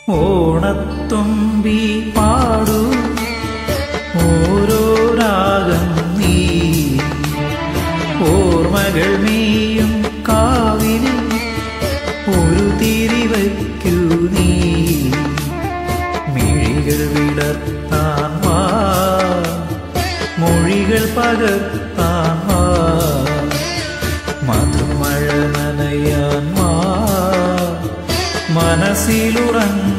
ഓണത്തുമ്പി പാടൂ ഓരോ രാഗം നീ ഓർമ്മകൾ നീയും കാവിൽ ഒരു തിരി വയ്ക്കൂ നീ മിഴികൾ വിടർത്താൻ വാ മൊഴികൾ പകർത്താൻ വാ മധുമഴ നനയാൻ വാ മനസ്സിലുറങ്ങ